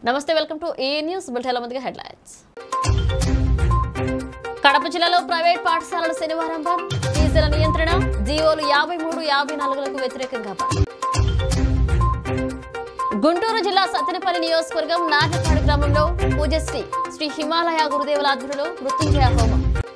నమస్తే welcome to A news బులెటిన్ల ముందుగా హెడ్లైన్స్ కడప జిల్లాలో ప్రైవేట్ పాఠశాలలు శనివారం బంద్ ఫీజుల నియంత్రణ జీవోలు యాభై మూడు యాభై నాలుగులకు వ్యతిరేకంగా బంద్ గుంటూరు జిల్లా సత్తెనపల్లి నియోజకవర్గం నాగపాడు గ్రామంలో పూజశ్రీ శ్రీ హిమాలయ గురుదేవుల ఆధ్వర్యంలో మృత్యుంజయ హోమం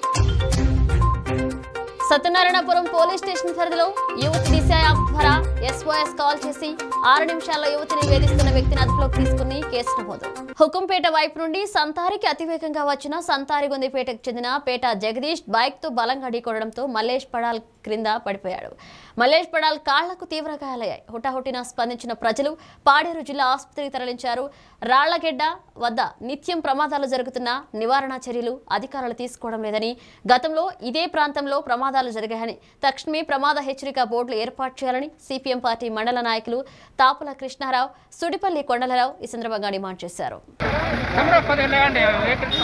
సత్యనారాయణపురం పోలీస్ స్టేషన్ పరిధిలో యువతి దిశ యాప్ ద్వారా ఎస్ఓఎస్ కాల్ చేసి ఆరు నిమిషాల్లో యువతిని వేధిస్తున్న వ్యక్తిని అదుపులోకి తీసుకుని కేసు నమోదు హుకుంపేట వైపు నుండి సంతారికి అతివేగంగా వచ్చిన సంతారి గొందిపేటకు చెందిన పేట జగదీష్ బైక్ తో బలంగా ఢీకొనడంతో మల్లేష్ పడాల్ క్రింద పడిపోయాడు మల్లేష్ పడాల్ కాళ్లకు తీవ్ర గాయాలయ్యాయి హుటాహుటిన స్పందించిన ప్రజలు పాడేరు జిల్లా ఆసుపత్రికి తరలించారు రాళ్లగెడ్డ వద్ద నిత్యం ప్రమాదాలు జరుగుతున్న నివారణ చర్యలు అధికారులు తీసుకోవడం లేదని గతంలో ఇదే ప్రాంతంలో ప్రమాదాలు జరిగాయని తక్షణమే ప్రమాద హెచ్చరిక బోర్డులు ఏర్పాటు చేయాలని సిపిఎం పార్టీ మండల నాయకులు తాపుల కృష్ణారావు సుడిపల్లి కొండలరావు ఈ సందర్భంగా డిమాండ్ చేశారు కెమెరా పది లేకండి వెహికల్స్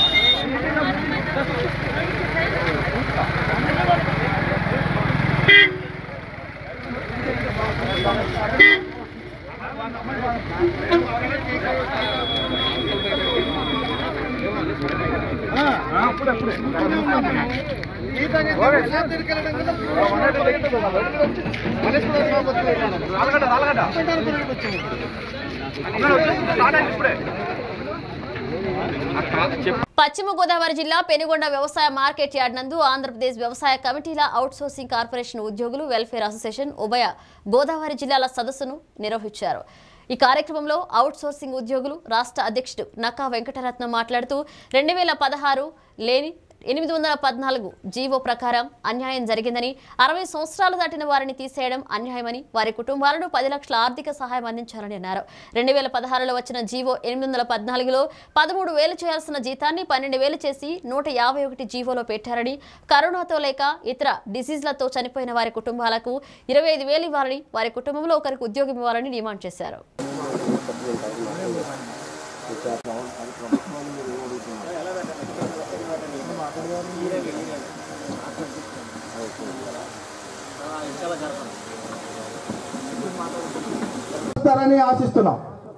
పశ్చిమ గోదావరి జిల్లా పెనుగొండ వ్యవసాయ మార్కెట్ యార్డ్ నందు ఆంధ్రప్రదేశ్ వ్యవసాయ కమిటీల అవుట్సోర్సింగ్ కార్పొరేషన్ ఉద్యోగులు వెల్ఫేర్ అసోసియేషన్ ఉభయ గోదావరి జిల్లాల సదస్సును నిర్వహించారు ఈ కార్యక్రమంలో అవుట్సోర్సింగ్ ఉద్యోగులు రాష్ట్ర అధ్యక్షుడు నక్కా వెంకటరత్నం మాట్లాడుతూ రెండు వేల పదహారు లేని ఎనిమిది వందల పద్నాలుగు జీవో ప్రకారం అన్యాయం జరిగిందని అరవై సంవత్సరాలు దాటిన వారిని తీసేయడం అన్యాయమని వారి కుటుంబాలను పది లక్షల ఆర్థిక సహాయం అందించాలని అన్నారు రెండు వేల పదహారులో వచ్చిన జీవో ఎనిమిది వందల పద్నాలుగులో పదమూడు వేలు చేయాల్సిన జీతాన్ని పన్నెండు వేలు చేసి నూట యాభై ఒకటి జీవోలో పెట్టారని కరోనాతో లేక ఇతర డిసీజ్లతో చనిపోయిన వారి కుటుంబాలకు ఇరవై ఐదు వేలు ఇవ్వాలని వారి కుటుంబంలో ఒకరికి ఉద్యోగం ఇవ్వాలని డిమాండ్ చేశారు చేస్తారని ఆశిస్తున్నాం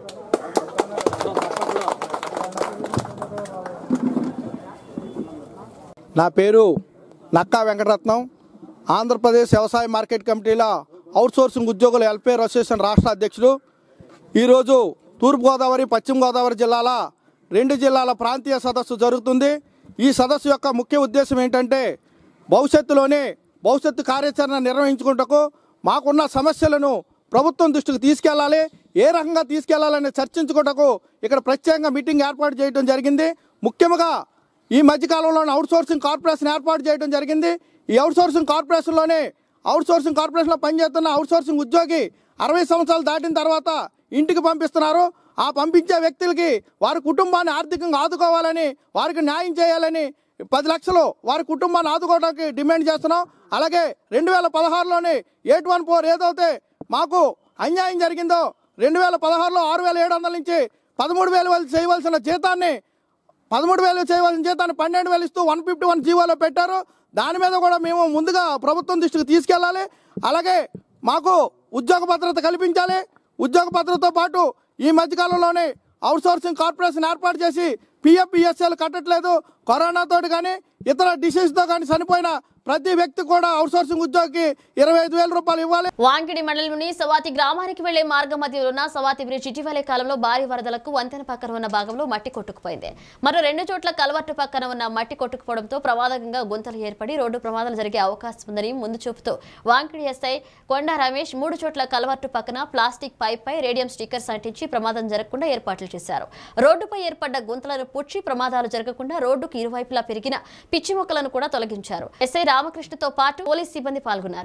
నా పేరు నక్కా వెంకటరత్నం ఆంధ్రప్రదేశ్ వ్యవసాయ మార్కెట్ కమిటీల అవుట్సోర్సింగ్ ఉద్యోగుల వెల్ఫేర్ అసోసియేషన్ రాష్ట్ర అధ్యక్షుడు ఈరోజు తూర్పుగోదావరి పశ్చిమ గోదావరి జిల్లాల రెండు జిల్లాల ప్రాంతీయ సదస్సు జరుగుతుంది ఈ సదస్సు యొక్క ముఖ్య ఉద్దేశం ఏంటంటే భవిష్యత్తులోనే భవిష్యత్తు కార్యాచరణ నిర్వహించుకుంటకు మాకున్న సమస్యలను ప్రభుత్వం దృష్టికి తీసుకెళ్లాలి ఏ రకంగా తీసుకెళ్లాలని చర్చించుకుంటకు ఇక్కడ ప్రత్యేకంగా మీటింగ్ ఏర్పాటు చేయడం జరిగింది ముఖ్యంగా ఈ మధ్యకాలంలో అవుట్సోర్సింగ్ కార్పొరేషన్ ఏర్పాటు చేయడం జరిగింది ఈ అవుట్సోర్సింగ్ కార్పొరేషన్లోనే అవుట్సోర్సింగ్ కార్పొరేషన్లో పనిచేస్తున్న అవుట్సోర్సింగ్ ఉద్యోగి అరవై సంవత్సరాలు దాటిన తర్వాత ఇంటికి పంపిస్తున్నారు ఆ పంపించే వ్యక్తులకి వారి కుటుంబాన్ని ఆర్థికంగా ఆదుకోవాలని వారికి న్యాయం చేయాలని పది లక్షలు వారి కుటుంబాన్ని ఆదుకోవడానికి డిమాండ్ చేస్తున్నాం అలాగే రెండు వేల పదహారులోనే ఎయిట్ వన్ ఫోర్ ఏదైతే మాకు అన్యాయం జరిగిందో రెండు వేల పదహారులో ఆరు వేల ఏడు వందల నుంచి పదమూడు వేలు వాళ్ళు చేయవలసిన జీతాన్ని పదమూడు వేలు చేయవలసిన జీతాన్ని పన్నెండు వేలు ఇస్తూ వన్ ఫిఫ్టీ వన్ జీవోలో పెట్టారు దాని మీద కూడా మేము ముందుగా ప్రభుత్వం దృష్టికి తీసుకెళ్ళాలి అలాగే మాకు ఉద్యోగ భద్రత కల్పించాలి ఉద్యోగ భద్రతతో పాటు ఈ మధ్యకాలంలోనే అవుట్సోర్సింగ్ కార్పొరేషన్ ఏర్పాటు చేసి పిఎఫ్ పిఎస్ఎల్ కట్టట్లేదు కరోనాతోటి కానీ ఇతర డిసీజ్తో కానీ చనిపోయిన ప్రతి వ్యక్తి కూడా అవుట్సోర్సింగ్ ఉద్యోగికి ఇరవై ఐదు వేల రూపాయలు ఇవ్వాలి వాంకిడి మండలంలోని సవాతి గ్రామానికి వెళ్లే మార్గం మధ్యలో ఉన్న సవాతి బ్రిడ్జ్ ఇటీవలే కాలంలో భారీ వరదలకు వంతెన పక్కన ఉన్న భాగంలో మట్టి కొట్టుకుపోయింది మరో రెండు చోట్ల కలవట్టు పక్కన ఉన్న మట్టి కొట్టుకుపోవడంతో ప్రమాదకంగా గుంతలు ఏర్పడి రోడ్డు ప్రమాదాలు జరిగే అవకాశం ఉందని ముందు చూపుతూ వాంకిడి ఎస్ఐ కొండా రమేష్ మూడు చోట్ల కలవట్టు పక్కన ప్లాస్టిక్ పైప్ పై రేడియం స్టిక్కర్స్ అంటించి ప్రమాదం జరగకుండా ఏర్పాట్లు చేశారు రోడ్డుపై ఏర్పడ్డ గుంతలను పుచ్చి ప్రమాదాలు జరగకుండా రోడ్డుకు ఇరువైపులా పెరిగిన పిచ్చి మొక్కలను కూడా తొలగించారు ఎస్ఐ రామకృష్ణతో పాటు పోలీస్ సిబ్బంది పాల్గొన్నారు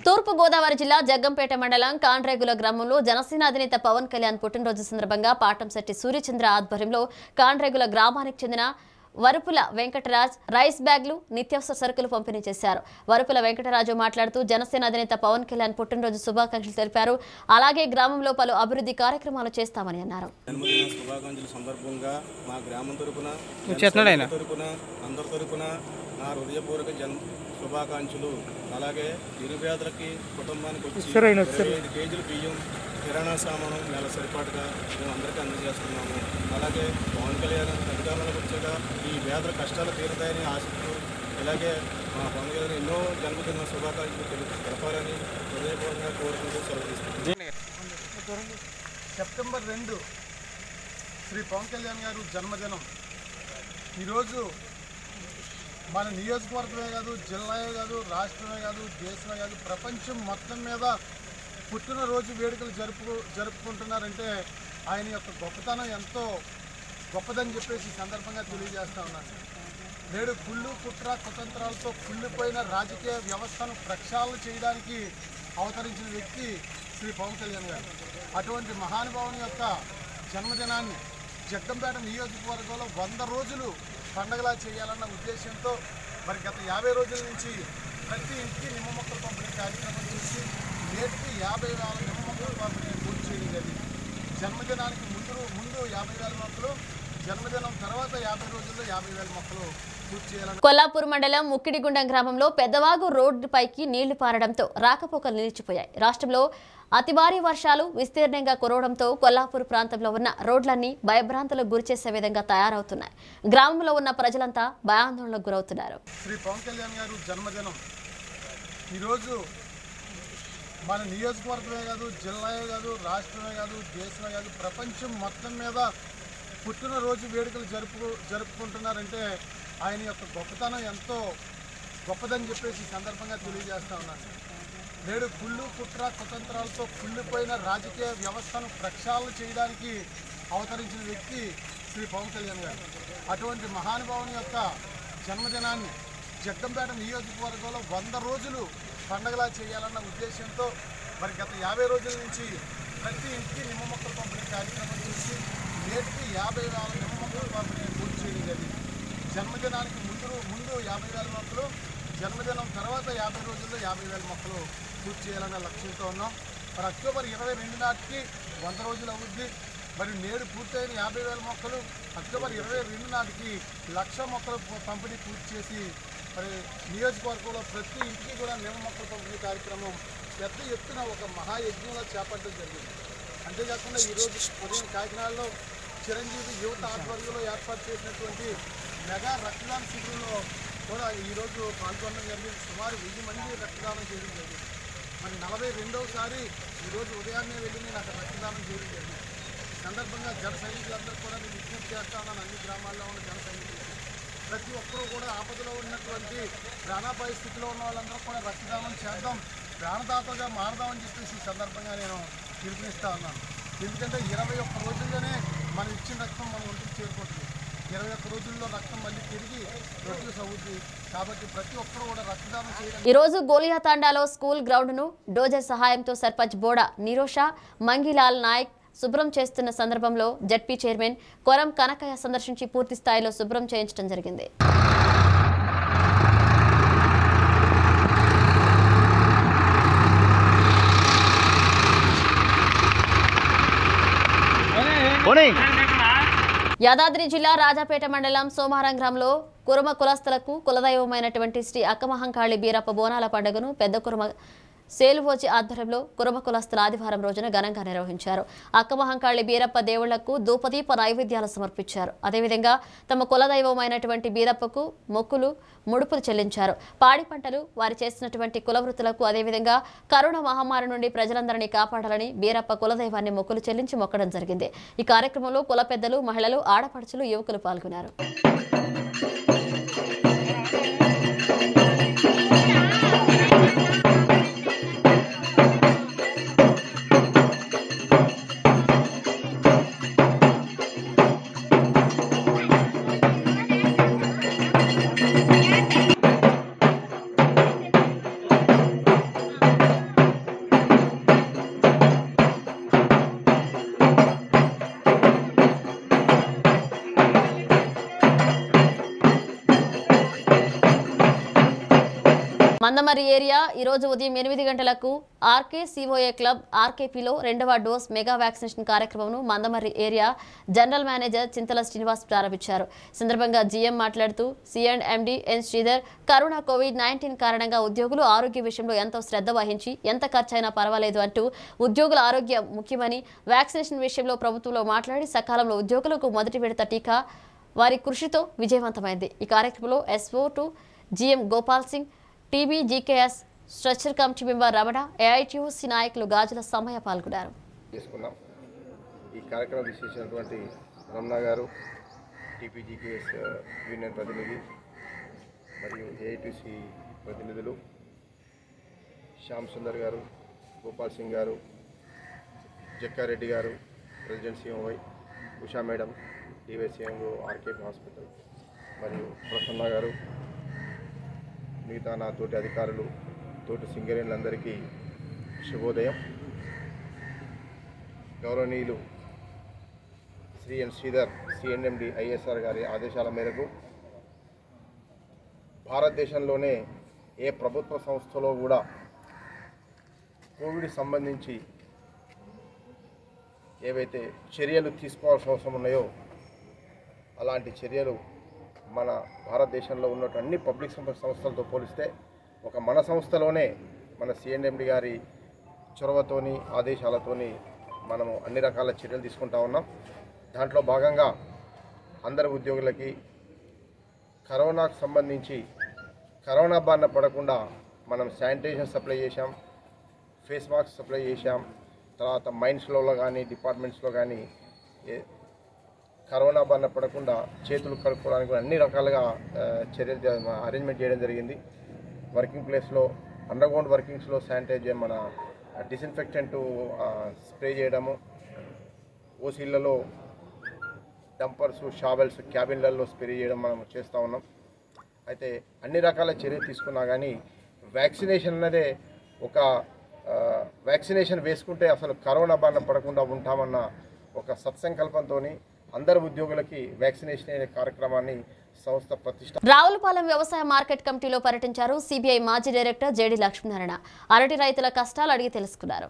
తూర్పు గోదావరి జిల్లా జగ్గంపేట మండలం కాండ్రేగుల గ్రామంలో జనసేన అధినేత పవన్ కళ్యాణ్ పుట్టినరోజు సందర్భంగా పాటంశెట్టి సూర్యచంద్ర ఆధ్వర్యంలో కాండ్రేగుల గ్రామానికి చెందిన వరుపుల వెంకటరాజ్ రైస్ బ్యాగ్లు నిత్యావసర సరుకులు పంపిణీ చేశారు వరుపుల వెంకటరాజు మాట్లాడుతూ జనసేన అధినేత పవన్ కళ్యాణ్ పుట్టినరోజు శుభాకాంక్షలు తెలిపారు అలాగే గ్రామంలో పలు అభివృద్ధి కార్యక్రమాలు చేస్తామని అన్నారు జన్మదిన శుభాకాంక్షల సందర్భంగా మా గ్రామం తరపున చేస్తున్నాడు ఆయన. తరపున అందరి తరపున నా హృదయపూర్వక జన్ శుభాకాంక్షలు అలాగే నిరుపేదలకి కుటుంబానికి వచ్చి ఇరవై ఐదు కేజీలు బియ్యం కిరాణా సామాను నెల సరిపాటుగా మేము అందరికీ అందజేస్తున్నాము అలాగే పవన్ కళ్యాణ్ అధికారంలోకి వచ్చాక ఈ పేదల కష్టాలు తీరుతాయని ఆశిస్తూ ఇలాగే మా పవన్ కళ్యాణ్ ఎన్నో జన్మదిన శుభాకాంక్షలు తెలు- తెలపాలని హృదయపూర్వకంగా కోరుకుంటూ సెలవు తీసుకుంటున్నాను. సెప్టెంబర్ రెండు శ్రీ పవన్ కళ్యాణ్ గారు జన్మదినం ఈరోజు మన నియోజకవర్గమే కాదు జిల్లాయే కాదు రాష్ట్రమే కాదు దేశమే కాదు ప్రపంచం మొత్తం మీద పుట్టినరోజు వేడుకలు జరుపు జరుపుకుంటున్నారంటే ఆయన యొక్క గొప్పతనం ఎంతో గొప్పదని చెప్పేసి ఈ సందర్భంగా తెలియజేస్తా ఉన్నాను నేడు కుళ్ళు కుట్ర కుతంత్రాలతో కుళ్ళిపోయిన రాజకీయ వ్యవస్థను ప్రక్షాళన చేయడానికి అవతరించిన వ్యక్తి శ్రీ పవన్ కళ్యాణ్ గారు అటువంటి మహానుభావుని యొక్క జన్మదినాన్ని జగ్గంపేట నియోజకవర్గంలో వంద రోజులు పండగలా చేయాలన్న ఉద్దేశంతో మరి గత యాభై రోజుల నుంచి ప్రతి ఇంటికి నిమ్మ మొక్కలు పంపిణీ కార్యక్రమం చేసి నేటికి యాభై వేల నిమ్మ మొక్కలు పంపిణీ పూర్తి చేయడం జరిగింది జన్మదినానికి ముందు ముందు యాభై వేల మొక్కలు జన్మదినం తర్వాత యాభై రోజుల్లో యాభై వేల మొక్కలు పూర్తి చేయాలని కొల్లాపూర్ మండలం ముక్కిడిగుండం గ్రామంలో పెద్దవాగు రోడ్డుపైకి నీళ్లు పారడంతో రాకపోకలు నిలిచిపోయాయి రాష్ట్రంలో అతి భారీ వర్షాలు విస్తీర్ణంగా కురవడంతో కొల్లాపూర్ ప్రాంతంలో ఉన్న రోడ్లన్నీ భయభ్రాంతులకు గురిచేసే విధంగా తయారవుతున్నాయి గ్రామంలో ఉన్న ప్రజలంతా భయాందోళనకు గురవుతున్నారు శ్రీ పవన్ కళ్యాణ్ గారు జన్మదినం ఈరోజు మన నియోజకవర్గమే కాదు జిల్లాయే కాదు రాష్ట్రమే కాదు దేశమే కాదు ప్రపంచం మొత్తం మీద పుట్టినరోజు వేడుకలు జరుపు జరుపుకుంటున్నారంటే ఆయన యొక్క గొప్పతనం ఎంతో గొప్పదని చెప్పేసి ఈ సందర్భంగా తెలియజేస్తా ఉన్నాను నేడు కుళ్ళు కుట్ర కుతంత్రాలతో కుళ్ళిపోయిన రాజకీయ వ్యవస్థను ప్రక్షాళన చేయడానికి అవతరించిన వ్యక్తి శ్రీ పవన్ కళ్యాణ్ గారు అటువంటి మహానుభావుని యొక్క జన్మదినాన్ని జగ్గంపేట నియోజకవర్గంలో వంద రోజులు పండగలా చేయాలన్న ఉద్దేశంతో మరి గత యాభై రోజుల నుంచి ప్రతి ఇంటికి నిమ్మ మొక్కలు పంపిణీ కార్యక్రమం చేసి నేటికి యాభై వేల నిమ్మ మొక్కలు పంపిణీ పూర్తి చేయడం జరిగింది జన్మదినానికి ముందు ముందు యాభై వేల మొక్కలు జన్మదినం తర్వాత యాభై రోజుల్లో యాభై వేల మొక్కలు పూర్తి చేయాలన్న లక్ష్యంతో ఉన్నాం మరి అక్టోబర్ ఇరవై రెండు నాటికి వంద రోజులు అవుద్ది మరి నేడు పూర్తయిన యాభై వేల మొక్కలు అక్టోబర్ ఇరవై రెండు నాటికి లక్ష మొక్కలు ప- పంపిణీ పూర్తి చేసి మరి నియోజకవర్గంలో ప్రతి ఇంటికి కూడా నిమ్మ మొక్కల పంపిణీ కార్యక్రమం పెద్ద ఎత్తున ఒక మహాయజ్ఞంలో చేపట్టడం జరిగింది అంతేకాకుండా ఈరోజు ఉదయం కాకినాడలో చిరంజీవి యువత ఆధ్వర్యంలో ఏర్పాటు చేసినటువంటి మెగా రక్తదాన శిబిరంలో కూడా ఈరోజు పాల్గొనడం జరిగింది సుమారు వెయ్యి మంది రక్తదానం చేయడం జరిగింది మరి నలభై రెండవసారి ఈరోజు ఉదయాన్నే వెళ్ళి నేను అక్కడ రక్తదానం చేయడం జరిగింది ఈ సందర్భంగా జన సైనికులందరూ కూడా నేను విజ్ఞప్తి చేస్తా ఉన్నాను అన్ని గ్రామాల్లో ఉన్న జన సైనికులకి ప్రతి ఒక్కరూ కూడా ఆపదలో ఉన్నటువంటి ప్రాణాపాయ స్థితిలో ఉన్న వాళ్ళందరూ కూడా రక్తదానం చేద్దాం ప్రాణదాతగా మారదామని చెప్పేసి ఈ సందర్భంగా నేను పిలుపునిస్తా ఉన్నాను ఎందుకంటే ఇరవై ఒక్క రోజుల్లోనే మనం ఇచ్చిన రక్తం మన ఒంటికి చేరుకుంటుంది ఇరవై ఒక్క రోజుల్లో రక్తం మళ్ళీ తిరిగి ప్రొడ్యూస్ అవుద్ది కాబట్టి ప్రతి ఒక్కరూ కూడా రక్తదానం చేయడం ఈ రోజు గోలియా తాండాలో స్కూల్ గ్రౌండ్ను డోజర్ సహాయంతో సర్పంచ్ బోడా నిరోషా మంగిలాల్ నాయక్ శుభ్రం చేస్తున్న సందర్భంలో జడ్పీ చైర్మన్ కొరం కనకయ్య సందర్శించి పూర్తి స్థాయిలో శుభ్రం చేయించడం జరిగింది యాదాద్రి జిల్లా రాజాపేట మండలం సోమారం గ్రామంలో కురుమ కులస్తులకు కులదైవమైనటువంటి శ్రీ అక్కమహంకాళి బీరప్ప బోనాల పండుగను పెద్ద కురుమ సేలువోచి ఆధ్వర్యంలో కురుమ కులస్తుల ఆదివారం రోజున ఘనంగా నిర్వహించారు అక్కమహంకాళి బీరప్ప దేవుళ్లకు ధూపదీప నైవేద్యాలు సమర్పించారు అదేవిధంగా తమ కులదైవమైనటువంటి బీరప్పకు మొక్కులు ముడుపులు చెల్లించారు పాడి పంటలు వారు చేసినటువంటి కులవృత్తులకు అదేవిధంగా కరోనా మహమ్మారి నుండి ప్రజలందరినీ కాపాడాలని బీరప్ప కులదైవాన్ని మొక్కులు చెల్లించి మొక్కడం జరిగింది ఈ కార్యక్రమంలో కుల పెద్దలు మహిళలు ఆడపడుచులు యువకులు పాల్గొన్నారు మందమరి ఏరియా ఈరోజు ఉదయం ఎనిమిది గంటలకు ఆర్కే సిఓఏ క్లబ్ ఆర్కేపీలో రెండవ డోస్ మెగా వ్యాక్సినేషన్ కార్యక్రమంను Mandamarri area general manager Chintala Srinivas ప్రారంభించారు ఈ సందర్భంగా జీఎం మాట్లాడుతూ C and MD N Sridhar corona COVID nineteen కారణంగా ఉద్యోగులు ఆరోగ్య విషయంలో ఎంతో శ్రద్ధ వహించి ఎంత ఖర్చైనా పర్వాలేదు అంటూ ఉద్యోగుల ఆరోగ్యం ముఖ్యమని వ్యాక్సినేషన్ విషయంలో ప్రభుత్వంలో మాట్లాడి సకాలంలో ఉద్యోగులకు మొదటి విడత టీకా వారి కృషితో విజయవంతమైంది ఈ కార్యక్రమంలో SO two GM Gopal Singh TB GKS structure committee member Ramana AITUC నాయకులు గాజుల సమయ పాల్గొన్నారు చేసుకున్నాం ఈ కార్యక్రమం విశేషించినటువంటి రమణ గారు టీపీజీకేఎస్ యూనియన్ ప్రతినిధి మరియు ఏఐటీసీ ప్రతినిధులు శ్యామ్ సుందర్ గారు గోపాల్ సింగ్ గారు జక్కారెడ్డి గారు president CMY Usha madam DYCMO RKP hospital మరియు ప్రసన్న గారు మిగతా నా తోటి అధికారులు తోటి సింగరేణులందరికీ శుభోదయం గౌరవనీయులు Shri N Sridhar C and MD ISR గారి ఆదేశాల మేరకు భారతదేశంలోనే ఏ ప్రభుత్వ సంస్థలో కూడా కోవిడ్ సంబంధించి ఏవైతే చర్యలు తీసుకోవాల్సిన అవసరం ఉన్నాయో అలాంటి చర్యలు మన భారతదేశంలో ఉన్నట్టు అన్ని పబ్లిక్ సంస్థ సంస్థలతో పోలిస్తే ఒక మన సంస్థలోనే మన సిఎన్ఎండి గారి చొరవతోని ఆదేశాలతోని మనము అన్ని రకాల చర్యలు తీసుకుంటా ఉన్నాం దాంట్లో భాగంగా అందరి ఉద్యోగులకి కరోనాకు సంబంధించి కరోనా బారిన పడకుండా మనం శానిటైజేషన్ సప్లై చేశాం ఫేస్ మాస్క్ సప్లై చేశాం తర్వాత మైన్స్లో కానీ డిపార్ట్మెంట్స్లో కానీ ఏ- కరోనా బారిన పడకుండా చేతులు కడుక్కోవడానికి కూడా అన్ని రకాలుగా ఆ, చర్యలు చే- అరేంజ్మెంట్ చేయడం జరిగింది వర్కింగ్ ప్లేస్లో అండర్గ్రౌండ్ వర్కింగ్స్లో శానిటైజర్ మన డిస్ఇన్ఫెక్టెంట్ స్ప్రే చేయడము ఓసీలలో డంపర్స్ షావెల్స్ క్యాబిన్లలో స్ప్రే చేయడం మనం చేస్తూ ఉన్నాం అయితే అన్ని రకాల చర్యలు తీసుకున్నా కానీ వ్యాక్సినేషన్ అన్నదే ఒక ఆ, వ్యాక్సినేషన్ వేసుకుంటే అసలు కరోనా బారిన పడకుండా ఉంటామన్న ఒక సత్సంకల్పంతో అందరు ఉద్యోగులకి వ్యాక్సినేషన్ అనే కార్యక్రమాన్ని సంస్థ ప్రతిష్ట రావులపాలెం వ్యవసాయ మార్కెట్ కమిటీలో పర్యటించారు సిబిఐ మాజీ డైరెక్టర్ జేడి లక్ష్మీనారాయణ అరటి రైతుల కష్టాలు అడిగి తెలుసుకున్నారు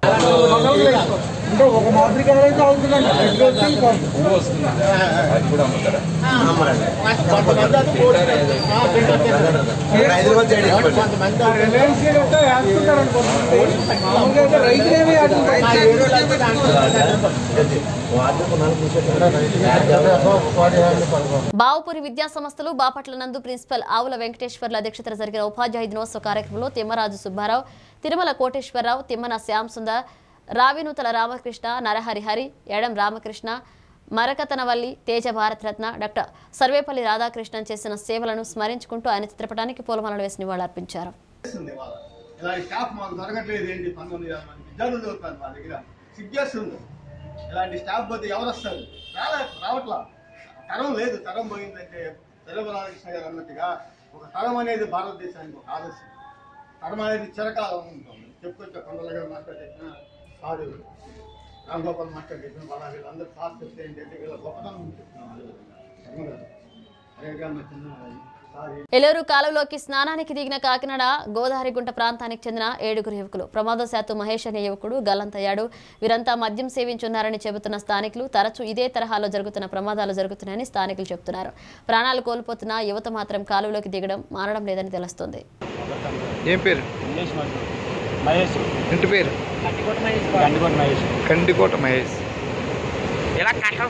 బావుపూరి విద్యా సంస్థలు బాపట్ల నందు ప్రిన్సిపల్ ఆవుల వెంకటేశ్వర్ల అధ్యక్షతన జరిగిన ఉపాధ్యాయ దినోత్సవ కార్యక్రమంలో తిమ్మరాజు సుబ్బారావు తిరుమల కోటేశ్వరరావు తిమ్మన శ్యామ్ సుందర్ రావినూతల రామకృష్ణ నరహరిహరి ఎడం రామకృష్ణ మరకతనవల్లి తేజ భారతరత్న డాక్టర్ సర్వేపల్లి రాధాకృష్ణన్ చేసిన సేవలను స్మరించుకుంటూ ఆయన చిత్రపటానికి పూలమాలలు వేసి నివాళులర్పించారు ఉంది వాళ్ళ ఇలాంటి స్టాఫ్ మాకు దొరకట్లేదు ఏంటి పంతొమ్మిది వేల మంది విద్యార్థులు చదువుతారు మా దగ్గర సిగ్గేస్తుంది ఇలాంటి స్టాఫ్ పోతే ఎవరు వస్తారు రాలే రావట్లా తరం లేదు తరం పోయిందంటే తెలంగాణ గారు అన్నట్టుగా ఒక తరం అనేది భారతదేశానికి ఒక ఆదర్శం తరం అనేది చిరకాలం ఉంటుంది చెప్పుకొచ్చా కొండల గారు మాస్టర్ చెప్పిన సారు రామ్గోపాల్ మాస్టర్ చెప్పిన వాళ్ళ వీళ్ళందరూ సార్ చెప్తే ఏంటంటే వీళ్ళ గొప్పతనం చెప్తున్నాం అదే విధంగా అదేగా మా చిన్న సార్ ఎలూరు కాలువలోకి స్నానానికి దిగిన కాకినాడ గోదావరిగుంట ప్రాంతానికి చెందిన ఏడుగురు యువకులు ప్రమాదశాత్తు మహేష్ అనే యువకుడు గల్లంతయ్యాడు వీరంతా మద్యం సేవించున్నారని చెబుతున్న స్థానికులు తరచూ ఇదే తరహాలో జరుగుతున్న ప్రమాదాలు జరుగుతున్నాయని స్థానికులు చెబుతున్నారు ప్రాణాలు కోల్పోతున్న యువత మాత్రం కాలువలోకి దిగడం మానడం లేదని తెలుస్తోంది ఏం పేరు మహేష్ ఇంటి పేరు గండికోట మహేష్ కందికోట మహేష్ ఎలా కట్ట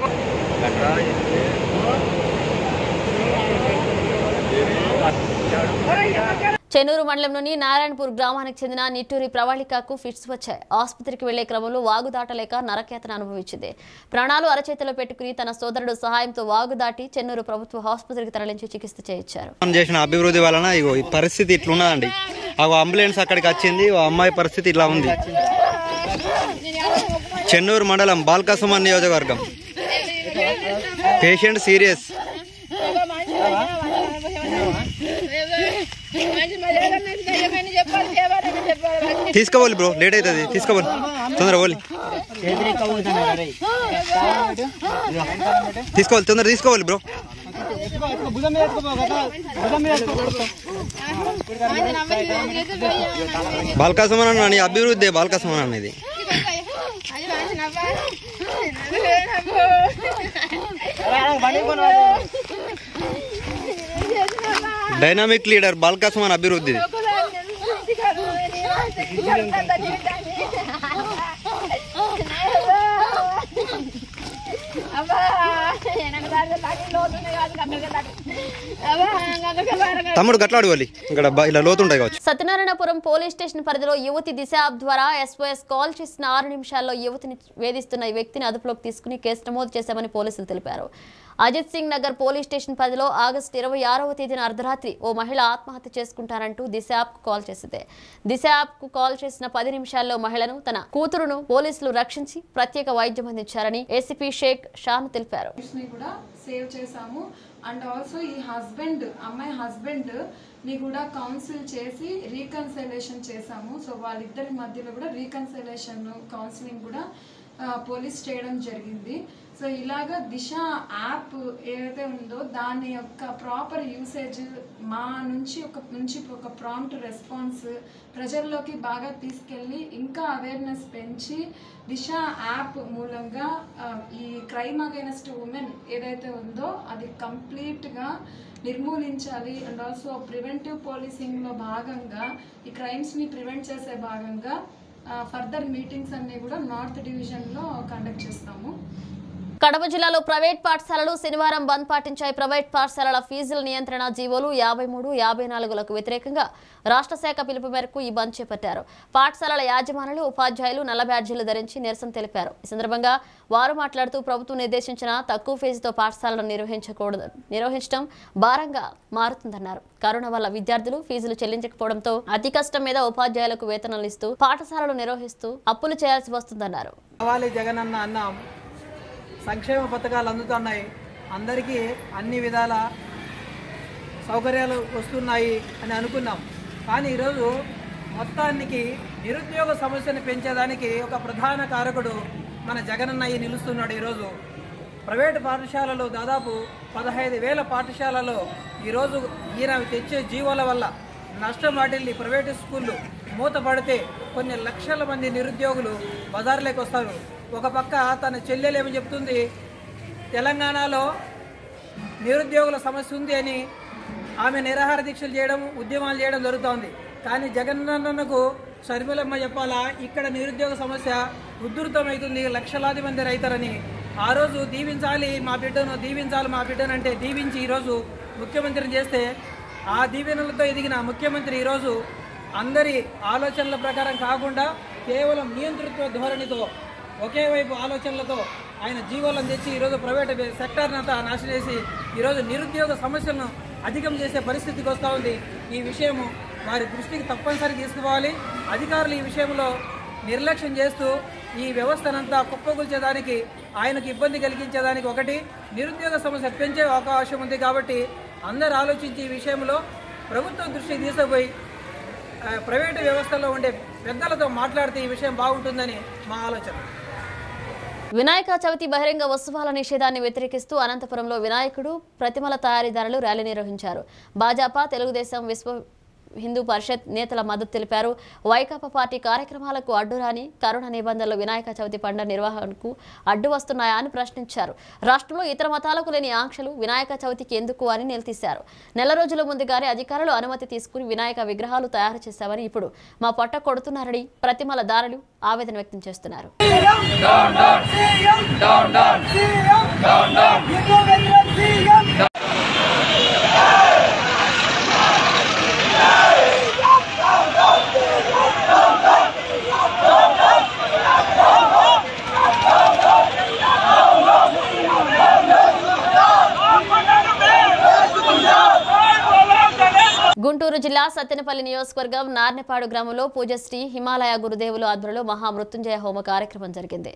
చెన్నూరు మండలంలోని నారాయణపూర్ గ్రామానికి చెందిన నిట్టూరి ప్రవళికకు ఫిట్స్ వచ్చాయి ఆసుపత్రికి వెళ్లే క్రమంలో వాగు దాటలేక నరకేతన అనుభవించింది ప్రాణాలు అరచేతిలో పెట్టుకుని తన సోదరుడు సహాయంతో వాగు దాటి చెన్నూరు ప్రభుత్వ ఆసుపత్రికి తరలించి చికిత్స చేయించారు మనం చేసిన అభివృద్ధి వలన ఇగో ఈ పరిస్థితి ఇట్లున్నదండి ఆ అంబులెన్స్ అక్కడికి వచ్చింది ఆ అమ్మాయి పరిస్థితి ఇట్లా ఉంది చెన్నూరు మండలం బాల్కసుమన్ నియోజకవర్గం పేషెంట్ సీరియస్ తీసుకోవాలి బ్రో లేట్ అవుతుంది తీసుకోవాలి తొందర పోలి తీసుకోవాలి తొందర తీసుకోవాలి బ్రో బాలకా సమానం అని అభివృద్ధి బాలకా సమానం అనేది డైనామిక్ లీడర్ బాలకా సమాన్ అభివృద్ధి తమ్ముడు గట్లాడు వాళ్ళు ఇక్కడ బ- ఇలా లోతుంటాయి కావచ్చు సత్యనారాయణపురం పోలీస్ స్టేషన్ పరిధిలో యువతి దిశ యాప్ ద్వారా ఎస్ఓఎస్ కాల్ చేసిన ఆరు నిమిషాల్లో యువతిని వేధిస్తున్న ఈ వ్యక్తిని అదుపులోకి తీసుకుని కేసు నమోదు చేశామని పోలీసులు తెలిపారు అజిత్ సింగ్ నగర్ పోలీస్ స్టేషన్ పరిధిలో ఆగస్టు ఇరవై ఆరవ తేదీన అర్ధరాత్రి ఓ మహిళ ఆత్మహత్య చేసుకుంటారంటూ దిశ యాప్ కాల్ చేసింది దిశ యాప్ కు కాల్ చేసిన పది నిమిషాల్లో మహిళను తన కూతురును పోలీసులు రక్షించి ప్రత్యేక వైద్యం అందించారని ఏసీపీ షేక్ షాను తెలిపారు ని కూడా సేవ్ చేసాము అండ్ ఆల్సో ఈ హస్బెండ్ అమ్మాయి హస్బెండ్ ని కూడా కౌన్సిల్ చేసి రీకన్సలేషన్ చేసాము సో వాళ్ళిద్దరి మధ్యలో కూడా రీకన్సలేషన్ కౌన్సిలింగ్ కూడా పోలీస్ చేయడం జరిగింది సో ఇలాగా దిశ యాప్ ఏదైతే ఉందో దాని యొక్క ప్రాపర్ యూసేజ్ మా నుంచి ఒక నుంచి ఒక ప్రాంప్ట్ రెస్పాన్స్ ప్రజల్లోకి బాగా తీసుకెళ్ళి ఇంకా అవేర్నెస్ పెంచి దిశ యాప్ మూలంగా ఆ, ఈ క్రైమ్ అగైనెస్ట్ ఉమెన్ ఏదైతే ఉందో అది కంప్లీట్గా నిర్మూలించాలి అండ్ ఆల్సో ప్రివెంటివ్ పోలీసింగ్లో భాగంగా ఈ క్రైమ్స్ని ప్రివెంట్ చేసే భాగంగా ఫర్దర్ మీటింగ్స్ అన్నీ కూడా నార్త్ డివిజన్లో కండక్ట్ చేస్తాము కడప జిల్లాలో ప్రైవేట్ పాఠశాలలు శనివారం బంద్ పాటించాయి ప్రైవేట్ పాఠశాలల ఫీజుల నియంత్రణ జీవోలు యాభై మూడు యాభై నాలుగులకు వ్యతిరేకంగా రాష్ట్ర శాఖ పిలుపు మేరకు ఈ బంద్ చేపట్టారు పాఠశాలల యాజమానులు ఉపాధ్యాయులు నల్ల బ్యాడ్జీలు ధరించి నిరసన తెలిపారు ఈ సందర్భంగా వారు మాట్లాడుతూ ప్రభుత్వం నిర్దేశించిన తక్కువ ఫీజుతో పాఠశాలను నిర్వహించకూడదు నిర్వహించడం భారంగా మారుతుందన్నారు కరోనా వల్ల విద్యార్థులు ఫీజులు చెల్లించకపోవడంతో అతి కష్టం మీద ఉపాధ్యాయులకు వేతనాలు ఇస్తూ పాఠశాలలు నిర్వహిస్తూ అప్పులు చేయాల్సి వస్తుందన్నారు కావాలి జగనన్న అన్నాం సంక్షేమ పథకాలు అందుతున్నాయి అందరికీ అన్ని విధాల సౌకర్యాలు వస్తున్నాయి అని అనుకున్నాం కానీ ఈరోజు మొత్తానికి నిరుద్యోగ సమస్యను పెంచేదానికి ఒక ప్రధాన కారకుడు మన జగనన్న అయ్యి నిలుస్తున్నాడు ఈరోజు ప్రైవేటు పాఠశాలలు దాదాపు పదహైదు వేల పాఠశాలలో ఈరోజు ఈయన తెచ్చే జీవోల వల్ల నష్టం వాటిల్లి ప్రైవేటు స్కూళ్ళు మూతపడితే కొన్ని లక్షల మంది నిరుద్యోగులు బజార్లోకి వస్తారు ఒక పక్క తన చెల్లెలు ఏమని చెప్తుంది తెలంగాణలో నిరుద్యోగుల సమస్య ఉంది అని ఆమె నిరాహార దీక్షలు చేయడం ఉద్యమాలు చేయడం జరుగుతోంది కానీ జగనన్నకు షర్మిలమ్మ చెప్పాలా ఇక్కడ నిరుద్యోగ సమస్య ఉధృతమవుతుంది లక్షలాది మంది రైతారని ఆ రోజు దీవించాలి మా బిడ్డను దీవించాలి మా బిడ్డను అంటే దీవించి ఈరోజు ముఖ్యమంత్రిని చేస్తే ఆ దీవెనలతో ఎదిగిన ముఖ్యమంత్రి ఈరోజు అందరి ఆలోచనల ప్రకారం కాకుండా కేవలం నియంతృత్వ ధోరణితో ఒకే వైపు ఆలోచనలతో ఆయన జీవోలను తెచ్చి ఈరోజు ప్రైవేట్ సెక్టార్ని అంతా నాశనం చేసి ఈరోజు నిరుద్యోగ సమస్యలను అధికం చేసే పరిస్థితికి వస్తూ ఉంది ఈ విషయము వారి దృష్టికి తప్పనిసరి తీసుకుపోవాలి అధికారులు ఈ విషయంలో నిర్లక్ష్యం చేస్తూ ఈ వ్యవస్థనంతా కుప్పగొల్చేదానికి ఆయనకు ఇబ్బంది కలిగించేదానికి ఒకటి నిరుద్యోగ సమస్య పెంచే అవకాశం ఉంది కాబట్టి అందరూ ఆలోచించి ఈ విషయంలో ప్రభుత్వం దృష్టికి తీసుకుపోయి ఆ, ప్రైవేటు వ్యవస్థలో ఉండే పెద్దలతో మాట్లాడితే ఈ విషయం బాగుంటుందని మా ఆలోచన వినాయక చవితి బహిరంగ ఉత్సవాల నిషేధాన్ని వ్యతిరేకిస్తూ అనంతపురంలో వినాయకుడు ప్రతిమల తయారీదారులు ర్యాలీ నిర్వహించారు భాజపా తెలుగుదేశం విశ్వ హిందూ పరిషత్ నేతల మద్దతు తెలిపారు వైకాపా పార్టీ కార్యక్రమాలకు అడ్డురాని కరోనా నిబంధనలు వినాయక చవితి పండుగ నిర్వహణకు అడ్డు వస్తున్నాయా అని ప్రశ్నించారు రాష్ట్రంలో ఇతర మతాలకు లేని ఆంక్షలు వినాయక చవితికి ఎందుకు అని నిలదీశారు నెల రోజుల ముందుగానే అధికారులు అనుమతి తీసుకుని వినాయక విగ్రహాలు తయారు చేశామని ఇప్పుడు మా పొట్ట కొడుతున్నారని ప్రతిమల దారులు ఆవేదన వ్యక్తం చేస్తున్నారు గుంటూరు జిల్లా సత్తెనపల్లి నియోజకవర్గం నార్నెపాడు గ్రామంలో పూజశ్రీ హిమాలయ గురుదేవులు ఆధ్వర్యంలో మహామృత్యుంజయ హోమ కార్యక్రమం జరిగింది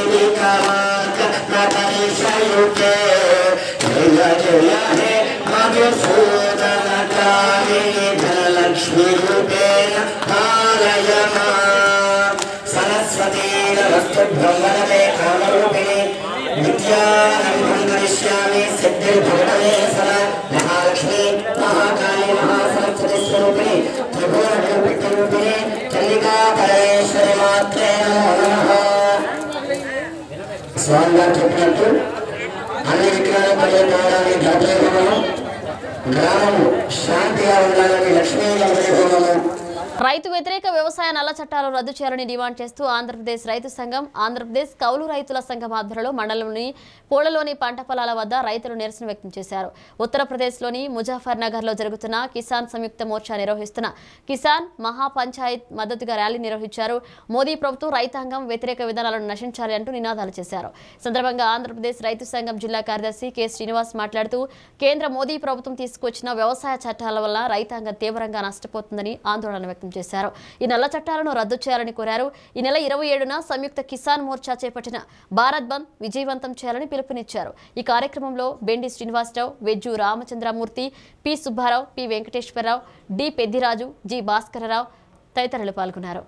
జయ జయ హే ధనలక్ష్మీరూపేణ ధారయ మాం. సరస్వతీ నమస్తుభ్రమణమే కామరూపిణి విద్యారంభం కరిష్యామి సిద్ధిర్భవనమే సద మహాలక్ష్మి మహాకాళి మహాసరస్వతి స్వరూపిణి త్రిభువనరూపిణి చండికా పరమేశ్వరి మాత్రే నమో నమః స్వామి గారు చెప్పినట్టు అన్ని విగ్రహాలు పడిపోవడానికి గణపతి హోమము గ్రామము శాంతిగా ఉండాలని లక్ష్మీ గణపతి హోమము రైతు వ్యతిరేక వ్యవసాయ నల్ల చట్టాలు రద్దు చేయాలని డిమాండ్ చేస్తూ ఆంధ్రప్రదేశ్ రైతు సంఘం ఆంధ్రప్రదేశ్ కౌలు రైతుల సంఘం ఆధ్వర్యంలో మండలంలోని పోలలోని పంట పొలాల వద్ద రైతులు నిరసన వ్యక్తం చేశారు ఉత్తరప్రదేశ్లోని ముజాఫర్ నగర్లో జరుగుతున్న కిసాన్ సంయుక్త మోర్చా నిర్వహిస్తున్న కిసాన్ మహాపంచాయత్ మద్దతుగా ర్యాలీ నిర్వహించారు మోదీ ప్రభుత్వం రైతాంగం వ్యతిరేక విధానాలను నశించాలి అంటూ నినాదాలు చేశారు ఈ సందర్భంగా ఆంధ్రప్రదేశ్ రైతు సంఘం జిల్లా కార్యదర్శి కె శ్రీనివాస్ మాట్లాడుతూ కేంద్ర మోదీ ప్రభుత్వం తీసుకొచ్చిన వ్యవసాయ చట్టాల వల్ల రైతాంగం తీవ్రంగా నష్టపోతుందని ఆందోళన వ్యక్తం చేశారు ఈ నల్ల చట్టాలను రద్దు చేయాలని కోరారు ఈ నెల ఇరవై ఏడున సంయుక్త కిసాన్ మోర్చా చేపట్టిన భారత్ బంద్ విజయవంతం చేయాలని పిలుపునిచ్చారు ఈ కార్యక్రమంలో Bendi Srinivasa Rao Vejju Ramachandramurthy P Subba Rao P Venkateswara Rao D Peddiraju G Bhaskara Rao తదితరులు పాల్గొన్నారు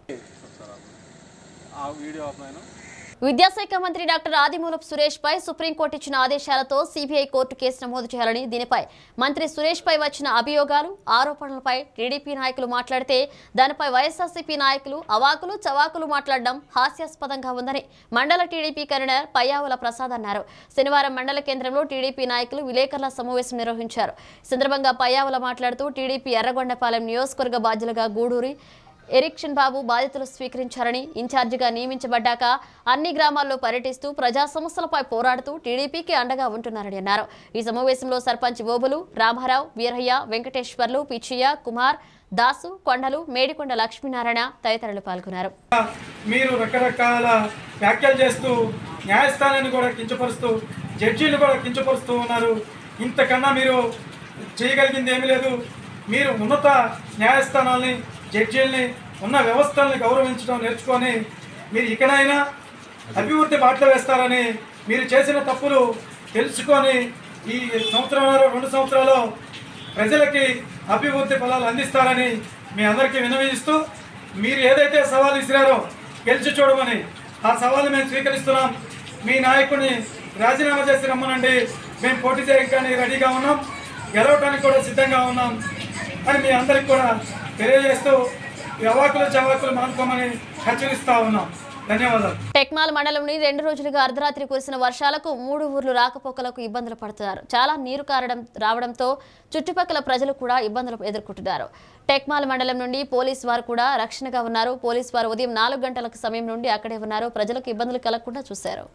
విద్యాశాఖ మంత్రి డాక్టర్ ఆదిమూలపు సురేష్ పై సుప్రీంకోర్టు ఇచ్చిన ఆదేశాలతో సిబిఐ కోర్టు కేసు నమోదు చేయాలని దీనిపై మంత్రి సురేష్ పై వచ్చిన అభియోగాలు ఆరోపణలపై టీడీపీ నాయకులు మాట్లాడితే దానిపై వైఎస్ఆర్సీపీ నాయకులు అవాకులు చవాకులు మాట్లాడడం హాస్యాస్పదంగా ఉందని మండల టీడీపీ కన్వీనర్ పయ్యావుల ప్రసాద్ అన్నారు శనివారం మండల కేంద్రంలో టీడీపీ నాయకులు విలేకరుల సమావేశం నిర్వహించారు ఈ సందర్భంగా పయ్యావుల మాట్లాడుతూ టీడీపీ ఎర్రగొండపాలెం నియోజకవర్గ బాధ్యులుగా గూడూరి ఎరిక్షన్ బాబు బాధ్యతలు స్వీకరించారని ఇన్ఛార్జిగా నియమించబడ్డాక అన్ని గ్రామాల్లో పర్యటిస్తూ ప్రజా సమస్యలపై పోరాడుతూ టీడీపీకి అండగా ఉంటున్నారని అన్నారు ఈ సమావేశంలో సర్పంచ్ ఓబులు రామారావు వీరయ్య వెంకటేశ్వర్లు పిచ్చయ్య కుమార్ దాసు కొండలు మేడికొండ లక్ష్మీనారాయణ తదితరులు పాల్గొన్నారు మీరు రకరకాల వ్యాఖ్యలు చేస్తూ న్యాయస్థానాన్ని కూడా కించపరుస్తూ జడ్జీలు కూడా కించపరుస్తూ ఉన్నారు ఇంతకన్నా మీరు చేయగలిగింది ఏమీ లేదు మీరు ఉన్నత న్యాయస్థానాల్ని జడ్జీల్ని ఉన్న వ్యవస్థల్ని గౌరవించడం నేర్చుకొని మీరు ఇకనైనా అభివృద్ధి బాటలో వేస్తారని మీరు చేసిన తప్పులు తెలుసుకొని ఈ సంవత్సరం రెండు సంవత్సరాలు ప్రజలకి అభివృద్ధి ఫలాలు అందిస్తారని మీ అందరికీ వినవిస్తూ మీరు ఏదైతే సవాల్ విసిరారో గెలిచి చూడమని ఆ సవాలు మేము స్వీకరిస్తున్నాం మీ నాయకుడిని రాజీనామా చేసి రమ్మనండి మేము పోటీ చేయడానికి రెడీగా ఉన్నాం గెలవడానికి కూడా సిద్ధంగా ఉన్నాం అని మీ అందరికి కూడా తెలియజేస్తూ ఈ అవాకులు చవాకులు మానుకోమని హెచ్చరిస్తా ఉన్నాం ధన్యవాదాలు టెక్మాల్ మండలంలోని రెండు రోజులుగా అర్ధరాత్రి కురిసిన వర్షాలకు మూడు ఊర్లు రాకపోకలకు ఇబ్బందులు పడుతున్నారు చాలా నీరు కారడం రావడంతో చుట్టుపక్కల ప్రజలు కూడా ఇబ్బందులు ఎదుర్కొంటున్నారు టెక్మాల్ మండలం నుండి పోలీస్ వారు కూడా రక్షణగా ఉన్నారు పోలీస్ వారు ఉదయం నాలుగు గంటల సమయం నుండి అక్కడే ఉన్నారు ప్రజలకు ఇబ్బందులు కలగకుండా చూశారు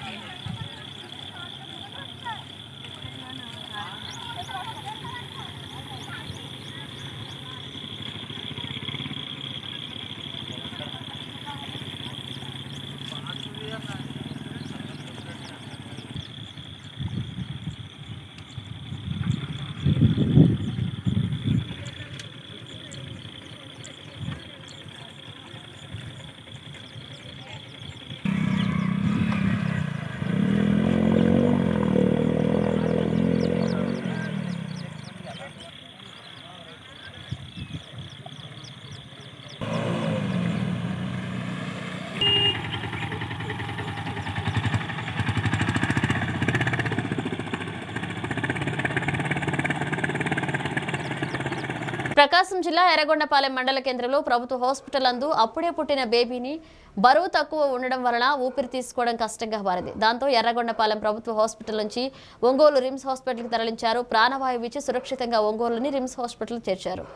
ప్రకాశం జిల్లా ఎర్రగొండపాలెం మండల కేంద్రంలో ప్రభుత్వ హాస్పిటల్ అందు అప్పుడే పుట్టిన బేబీని బరువు తక్కువ ఉండడం వలన ఊపిరి తీసుకోవడం కష్టంగా మారింది దాంతో ఎర్రగొండపాలెం ప్రభుత్వ హాస్పిటల్ నుంచి ఒంగోలు రిమ్స్ హాస్పిటల్కి తరలించారు ప్రాణవాయువు ఇచ్చి సురక్షితంగా ఒంగోలుని రిమ్స్ హాస్పిటల్ చేర్చారు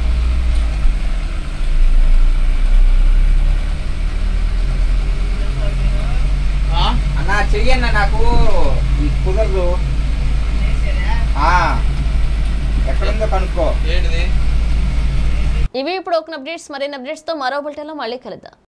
అన్నా చెయ్యన్న నాకు ఈ కుదరదు ఆ, ఎక్కడుందో కనుక్కో ఏంటిది ఇవి ఇప్పుడు ఒక అప్డేట్స్ మరిన్ని అప్డేట్స్తో మరో బులెటిన్లో మళ్ళీ కలుద్దాం